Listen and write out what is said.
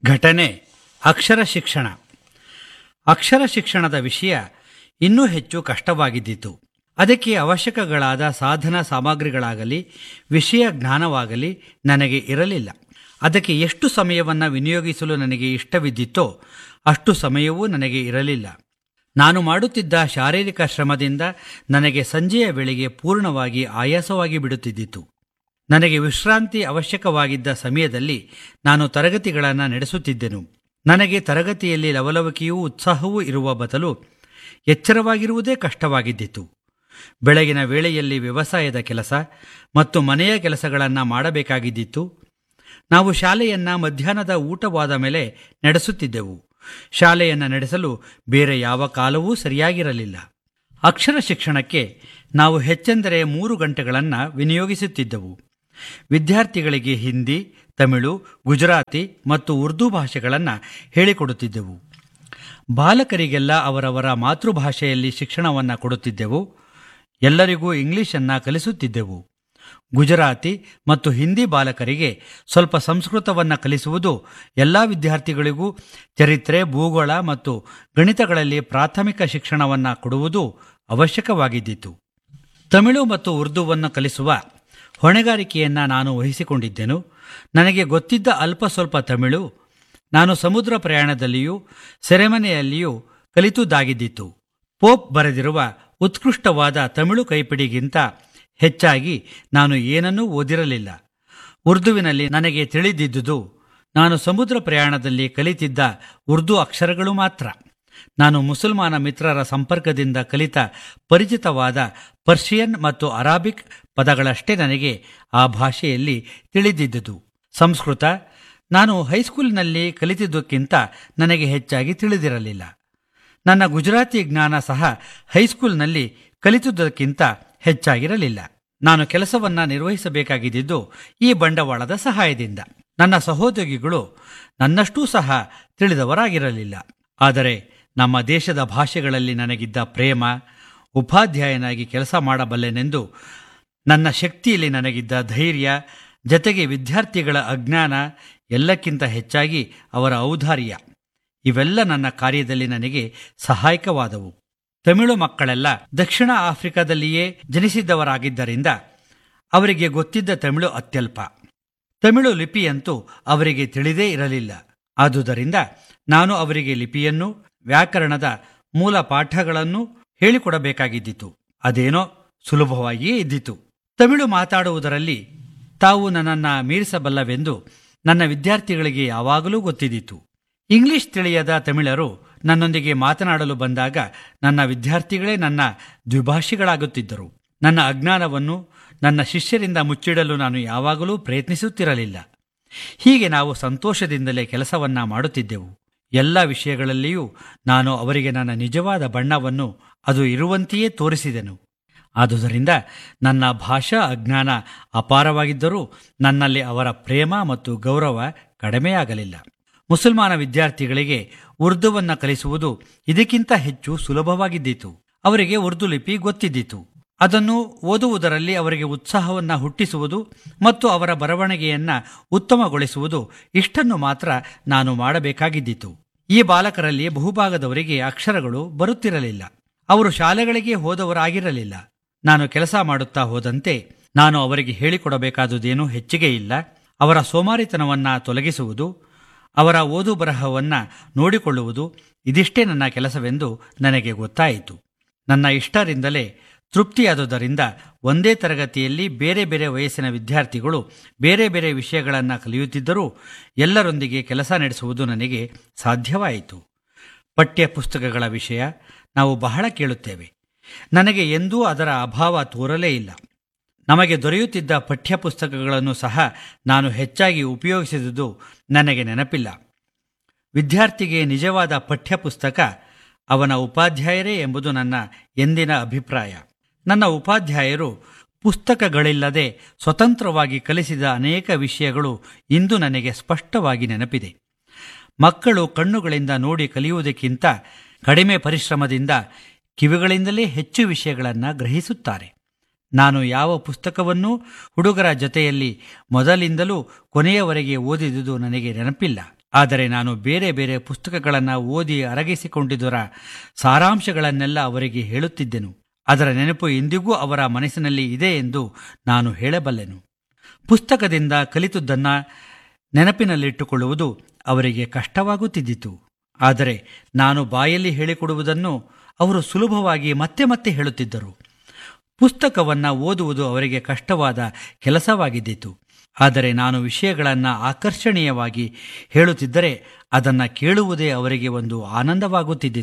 ಘಟನೆ ಅಕ್ಷರ ಶಿಕ್ಷಣ ಅಕ್ಷರ ಶಿಕ್ಷಣದ ವಿಷಯ ಇನ್ನೂ ಹೆಚ್ಚು ಕಷ್ಟವಾಗಿದ್ದಿತು ಅದಕ್ಕೆ ಅವಶ್ಯಕಗಳಾದ ಸಾಧನ ಸಾಮಗ್ರಿಗಳಾಗಲಿ ವಿಷಯ ಜ್ಞಾನವಾಗಲಿ ನನಗೆ ಇರಲಿಲ್ಲ ಅದಕ್ಕೆ ಎಷ್ಟು ಸಮಯವನ್ನು ವಿನಿಯೋಗಿಸಲು ನನಗೆ ಇಷ್ಟವಿದ್ದಿತ್ತೋ ಅಷ್ಟು ಸಮಯವೂ ನನಗೆ ಇರಲಿಲ್ಲ ನಾನು ಮಾಡುತ್ತಿದ್ದ ಶಾರೀರಿಕ ಶ್ರಮದಿಂದ ನನಗೆ ಸಂಜೆಯ ವೇಳೆಗೆ ಪೂರ್ಣವಾಗಿ ಆಯಾಸವಾಗಿ ಬಿಡುತ್ತಿದ್ದಿತು ನನಗೆ ವಿಶ್ರಾಂತಿ ಅವಶ್ಯಕವಾಗಿದ್ದ ಸಮಯದಲ್ಲಿ ನಾನು ತರಗತಿಗಳನ್ನು ನಡೆಸುತ್ತಿದ್ದೆನು ನನಗೆ ತರಗತಿಯಲ್ಲಿ ಲವಲವಿಕೆಯೂ ಉತ್ಸಾಹವೂ ಇರುವ ಬದಲು ಎಚ್ಚರವಾಗಿರುವುದೇ ಕಷ್ಟವಾಗಿದ್ದಿತು ಬೆಳಗಿನ ವೇಳೆಯಲ್ಲಿ ವ್ಯವಸಾಯದ ಕೆಲಸ ಮತ್ತು ಮನೆಯ ಕೆಲಸಗಳನ್ನು ಮಾಡಬೇಕಾಗಿದ್ದಿತ್ತು ನಾವು ಶಾಲೆಯನ್ನ ಮಧ್ಯಾಹ್ನದ ಊಟವಾದ ಮೇಲೆ ನಡೆಸುತ್ತಿದ್ದೆವು ಶಾಲೆಯನ್ನು ನಡೆಸಲು ಬೇರೆ ಯಾವ ಕಾಲವೂ ಸರಿಯಾಗಿರಲಿಲ್ಲ ಅಕ್ಷರ ಶಿಕ್ಷಣಕ್ಕೆ ನಾವು ಹೆಚ್ಚೆಂದರೆ ಮೂರು ಗಂಟೆಗಳನ್ನು ವಿನಿಯೋಗಿಸುತ್ತಿದ್ದೆವು ವಿದ್ಯಾರ್ಥಿಗಳಿಗೆ ಹಿಂದಿ ತಮಿಳು ಗುಜರಾತಿ ಮತ್ತು ಉರ್ದು ಭಾಷೆಗಳನ್ನು ಹೇಳಿಕೊಡುತ್ತಿದ್ದೆವು ಬಾಲಕರಿಗೆಲ್ಲ ಅವರವರ ಮಾತೃಭಾಷೆಯಲ್ಲಿ ಶಿಕ್ಷಣವನ್ನು ಕೊಡುತ್ತಿದ್ದೆವು ಎಲ್ಲರಿಗೂ ಇಂಗ್ಲಿಷನ್ನು ಕಲಿಸುತ್ತಿದ್ದೆವು ಗುಜರಾತಿ ಮತ್ತು ಹಿಂದಿ ಬಾಲಕರಿಗೆ ಸ್ವಲ್ಪ ಸಂಸ್ಕೃತವನ್ನು ಕಲಿಸುವುದು ಎಲ್ಲ ವಿದ್ಯಾರ್ಥಿಗಳಿಗೂ ಚರಿತ್ರೆ ಭೂಗೋಳ ಮತ್ತು ಗಣಿತಗಳಲ್ಲಿ ಪ್ರಾಥಮಿಕ ಶಿಕ್ಷಣವನ್ನು ಕೊಡುವುದು ಅವಶ್ಯಕವಾಗಿದ್ದಿತು ತಮಿಳು ಮತ್ತು ಉರ್ದುವನ್ನು ಕಲಿಸುವ ಹೊಣೆಗಾರಿಕೆಯನ್ನು ನಾನು ವಹಿಸಿಕೊಂಡಿದ್ದೆನು ನನಗೆ ಗೊತ್ತಿದ್ದ ಅಲ್ಪ ಸ್ವಲ್ಪ ತಮಿಳು ನಾನು ಸಮುದ್ರ ಪ್ರಯಾಣದಲ್ಲಿಯೂ ಸೆರೆಮನೆಯಲ್ಲಿಯೂ ಕಲಿತುದಾಗಿದ್ದಿತ್ತು ಪೋಪ್ ಬರೆದಿರುವ ಉತ್ಕೃಷ್ಟವಾದ ತಮಿಳು ಕೈಪಿಡಿಗಿಂತ ಹೆಚ್ಚಾಗಿ ನಾನು ಏನನ್ನೂ ಓದಿರಲಿಲ್ಲ ಉರ್ದುವಿನಲ್ಲಿ ನನಗೆ ತಿಳಿದಿದ್ದುದು ನಾನು ಸಮುದ್ರ ಪ್ರಯಾಣದಲ್ಲಿ ಕಲಿತಿದ್ದ ಉರ್ದು ಅಕ್ಷರಗಳು ಮಾತ್ರ ನಾನು ಮುಸಲ್ಮಾನ ಮಿತ್ರರ ಸಂಪರ್ಕದಿಂದ ಕಲಿತ ಪರಿಚಿತವಾದ ಪರ್ಷಿಯನ್ ಮತ್ತು ಅರಾಬಿಕ್ ಪದಗಳಷ್ಟೇ ನನಗೆ ಆ ಭಾಷೆಯಲ್ಲಿ ತಿಳಿದಿದ್ದುದು ಸಂಸ್ಕೃತ ನಾನು ಹೈಸ್ಕೂಲ್ನಲ್ಲಿ ಕಲಿತಿದ್ದಕ್ಕಿಂತ ನನಗೆ ಹೆಚ್ಚಾಗಿ ತಿಳಿದಿರಲಿಲ್ಲ ನನ್ನ ಗುಜರಾತಿ ಜ್ಞಾನ ಸಹ ಹೈಸ್ಕೂಲ್ನಲ್ಲಿ ಕಲಿತುದಕ್ಕಿಂತ ಹೆಚ್ಚಾಗಿರಲಿಲ್ಲ ನಾನು ಕೆಲಸವನ್ನ ನಿರ್ವಹಿಸಬೇಕಾಗಿದ್ದು ಈ ಬಂಡವಾಳದ ಸಹಾಯದಿಂದ ನನ್ನ ಸಹೋದ್ಯೋಗಿಗಳು ನನ್ನಷ್ಟೂ ಸಹ ತಿಳಿದವರಾಗಿರಲಿಲ್ಲ ಆದರೆ ನಮ್ಮ ದೇಶದ ಭಾಷೆಗಳಲ್ಲಿ ನನಗಿದ್ದ ಪ್ರೇಮ ಉಪಾಧ್ಯಾಯನಾಗಿ ಕೆಲಸ ಮಾಡಬಲ್ಲೆನೆಂದು ನನ್ನ ಶಕ್ತಿಯಲ್ಲಿ ನನಗಿದ್ದ ಧೈರ್ಯ ಜತೆಗೆ ವಿದ್ಯಾರ್ಥಿಗಳ ಅಜ್ಞಾನ ಎಲ್ಲಕ್ಕಿಂತ ಹೆಚ್ಚಾಗಿ ಅವರ ಔದಾರ್ಯ ಇವೆಲ್ಲ ನನ್ನ ಕಾರ್ಯದಲ್ಲಿ ನನಗೆ ಸಹಾಯಕವಾದವು ತಮಿಳು ಮಕ್ಕಳೆಲ್ಲ ದಕ್ಷಿಣ ಆಫ್ರಿಕಾದಲ್ಲಿಯೇ ಜನಿಸಿದ್ದವರಾಗಿದ್ದರಿಂದ ಅವರಿಗೆ ಗೊತ್ತಿದ್ದ ತಮಿಳು ಅತ್ಯಲ್ಪ ತಮಿಳು ಲಿಪಿಯಂತೂ ಅವರಿಗೆ ತಿಳಿದೇ ಇರಲಿಲ್ಲ ಆದುದರಿಂದ ನಾನು ಅವರಿಗೆ ಲಿಪಿಯನ್ನು ವ್ಯಾಕರಣದ ಮೂಲ ಪಾಠಗಳನ್ನು ಹೇಳಿಕೊಡಬೇಕಾಗಿದ್ದಿತು ಅದೇನೋ ಸುಲಭವಾಗಿಯೇ ಇದ್ದಿತು ತಮಿಳು ಮಾತಾಡುವುದರಲ್ಲಿ ತಾವು ನನ್ನನ್ನು ಮೀರಿಸಬಲ್ಲವೆಂದು ನನ್ನ ವಿದ್ಯಾರ್ಥಿಗಳಿಗೆ ಯಾವಾಗಲೂ ಗೊತ್ತಿದ್ದಿತು ಇಂಗ್ಲಿಷ್ ತಿಳಿಯದ ತಮಿಳರು ನನ್ನೊಂದಿಗೆ ಮಾತನಾಡಲು ಬಂದಾಗ ನನ್ನ ವಿದ್ಯಾರ್ಥಿಗಳೇ ನನ್ನ ದ್ವಿಭಾಷಿಗಳಾಗುತ್ತಿದ್ದರು ನನ್ನ ಅಜ್ಞಾನವನ್ನು ನನ್ನ ಶಿಷ್ಯರಿಂದ ಮುಚ್ಚಿಡಲು ನಾನು ಯಾವಾಗಲೂ ಪ್ರಯತ್ನಿಸುತ್ತಿರಲಿಲ್ಲ ಹೀಗೆ ನಾವು ಸಂತೋಷದಿಂದಲೇ ಕೆಲಸವನ್ನ ಮಾಡುತ್ತಿದ್ದೆವು ಎಲ್ಲ ವಿಷಯಗಳಲ್ಲಿಯೂ ನಾನು ಅವರಿಗೆ ನನ್ನ ನಿಜವಾದ ಬಣ್ಣವನ್ನು ಅದು ಇರುವಂತೆಯೇ ತೋರಿಸಿದೆನು ಆದುದರಿಂದ ನನ್ನ ಭಾಷಾ ಅಜ್ಞಾನ ಅಪಾರವಾಗಿದ್ದರೂ ನನ್ನಲ್ಲಿ ಅವರ ಪ್ರೇಮ ಮತ್ತು ಗೌರವ ಕಡಿಮೆಯಾಗಲಿಲ್ಲ ಮುಸಲ್ಮಾನ ವಿದ್ಯಾರ್ಥಿಗಳಿಗೆ ಉರ್ದುವನ್ನು ಕಲಿಸುವುದು ಇದಕ್ಕಿಂತ ಹೆಚ್ಚು ಸುಲಭವಾಗಿದ್ದಿತು ಅವರಿಗೆ ಉರ್ದು ಲಿಪಿ ಗೊತ್ತಿದ್ದಿತು ಅದನ್ನು ಓದುವುದರಲ್ಲಿ ಅವರಿಗೆ ಉತ್ಸಾಹವನ್ನು ಹುಟ್ಟಿಸುವುದು ಮತ್ತು ಅವರ ಬರವಣಿಗೆಯನ್ನ ಉತ್ತಮಗೊಳಿಸುವುದು ಇಷ್ಟನ್ನು ಮಾತ್ರ ನಾನು ಮಾಡಬೇಕಾಗಿದ್ದಿತು ಈ ಬಾಲಕರಲ್ಲಿ ಬಹುಭಾಗದವರಿಗೆ ಅಕ್ಷರಗಳು ಬರುತ್ತಿರಲಿಲ್ಲ ಅವರು ಶಾಲೆಗಳಿಗೆ ಹೋದವರಾಗಿರಲಿಲ್ಲ ನಾನು ಕೆಲಸ ಮಾಡುತ್ತಾ ಹೋದಂತೆ ನಾನು ಅವರಿಗೆ ಹೇಳಿಕೊಡಬೇಕಾದುದೇನೂ ಹೆಚ್ಚಿಗೆ ಇಲ್ಲ ಅವರ ಸೋಮಾರಿತನವನ್ನ ತೊಲಗಿಸುವುದು ಅವರ ಓದು ಬರಹವನ್ನ ನೋಡಿಕೊಳ್ಳುವುದು ಇದಿಷ್ಟೇ ನನ್ನ ಕೆಲಸವೆಂದು ನನಗೆ ಗೊತ್ತಾಯಿತು ನನ್ನ ಇಷ್ಟರಿಂದಲೇ ತೃಪ್ತಿಯಾದುದರಿಂದ ಒಂದೇ ತರಗತಿಯಲ್ಲಿ ಬೇರೆ ಬೇರೆ ವಯಸ್ಸಿನ ವಿದ್ಯಾರ್ಥಿಗಳು ಬೇರೆ ಬೇರೆ ವಿಷಯಗಳನ್ನು ಕಲಿಯುತ್ತಿದ್ದರೂ ಎಲ್ಲರೊಂದಿಗೆ ಕೆಲಸ ನಡೆಸುವುದು ನನಗೆ ಸಾಧ್ಯವಾಯಿತು ಪಠ್ಯ ಪುಸ್ತಕಗಳ ವಿಷಯ ನಾವು ಬಹಳ ಕೇಳುತ್ತೇವೆ ನನಗೆ ಎಂದೂ ಅದರ ಅಭಾವ ತೋರಲೇ ಇಲ್ಲ ನಮಗೆ ದೊರೆಯುತ್ತಿದ್ದ ಪಠ್ಯ ಪುಸ್ತಕಗಳನ್ನು ಸಹ ನಾನು ಹೆಚ್ಚಾಗಿ ಉಪಯೋಗಿಸಿದುದು ನನಗೆ ನೆನಪಿಲ್ಲ ವಿದ್ಯಾರ್ಥಿಗೆ ನಿಜವಾದ ಪಠ್ಯ ಪುಸ್ತಕ ಅವನ ಉಪಾಧ್ಯಾಯರೇ ಎಂಬುದು ನನ್ನ ಎಂದಿನ ಅಭಿಪ್ರಾಯ ನನ್ನ ಉಪಾಧ್ಯಾಯರು ಪುಸ್ತಕಗಳಿಲ್ಲದೆ ಸ್ವತಂತ್ರವಾಗಿ ಕಲಿಸಿದ ಅನೇಕ ವಿಷಯಗಳು ಇಂದು ನನಗೆ ಸ್ಪಷ್ಟವಾಗಿ ನೆನಪಿದೆ ಮಕ್ಕಳು ಕಣ್ಣುಗಳಿಂದ ನೋಡಿ ಕಲಿಯುವುದಕ್ಕಿಂತ ಕಡಿಮೆ ಪರಿಶ್ರಮದಿಂದ ಕಿವಿಗಳಿಂದಲೇ ಹೆಚ್ಚು ವಿಷಯಗಳನ್ನು ಗ್ರಹಿಸುತ್ತಾರೆ ನಾನು ಯಾವ ಪುಸ್ತಕವನ್ನೂ ಹುಡುಗರ ಜೊತೆಯಲ್ಲಿ ಮೊದಲಿಂದಲೂ ಕೊನೆಯವರೆಗೆ ಓದಿದುದು ನನಗೆ ನೆನಪಿಲ್ಲ ಆದರೆ ನಾನು ಬೇರೆ ಬೇರೆ ಪುಸ್ತಕಗಳನ್ನು ಓದಿ ಅರಗಿಸಿಕೊಂಡಿದ್ದರ ಸಾರಾಂಶಗಳನ್ನೆಲ್ಲ ಅವರಿಗೆ ಹೇಳುತ್ತಿದ್ದೆನು ಅದರ ನೆನಪು ಇಂದಿಗೂ ಅವರ ಮನಸ್ಸಿನಲ್ಲಿ ಇದೆ ಎಂದು ನಾನು ಹೇಳಬಲ್ಲೆನು ಪುಸ್ತಕದಿಂದ ಕಲಿತದ್ದನ್ನು ನೆನಪಿನಲ್ಲಿಟ್ಟುಕೊಳ್ಳುವುದು ಅವರಿಗೆ ಕಷ್ಟವಾಗುತ್ತಿದ್ದಿತು ಆದರೆ ನಾನು ಬಾಯಲ್ಲಿ ಹೇಳಿಕೊಡುವುದನ್ನು ಅವರು ಸುಲಭವಾಗಿ ಮತ್ತೆ ಮತ್ತೆ ಹೇಳುತ್ತಿದ್ದರು ಪುಸ್ತಕವನ್ನು ಓದುವುದು ಅವರಿಗೆ ಕಷ್ಟವಾದ ಕೆಲಸವಾಗಿದ್ದಿತು ಆದರೆ ನಾನು ವಿಷಯಗಳನ್ನು ಆಕರ್ಷಣೀಯವಾಗಿ ಹೇಳುತ್ತಿದ್ದರೆ ಅದನ್ನು ಕೇಳುವುದೇ ಅವರಿಗೆ ಒಂದು ಆನಂದವಾಗುತ್ತಿದ್ದಿತು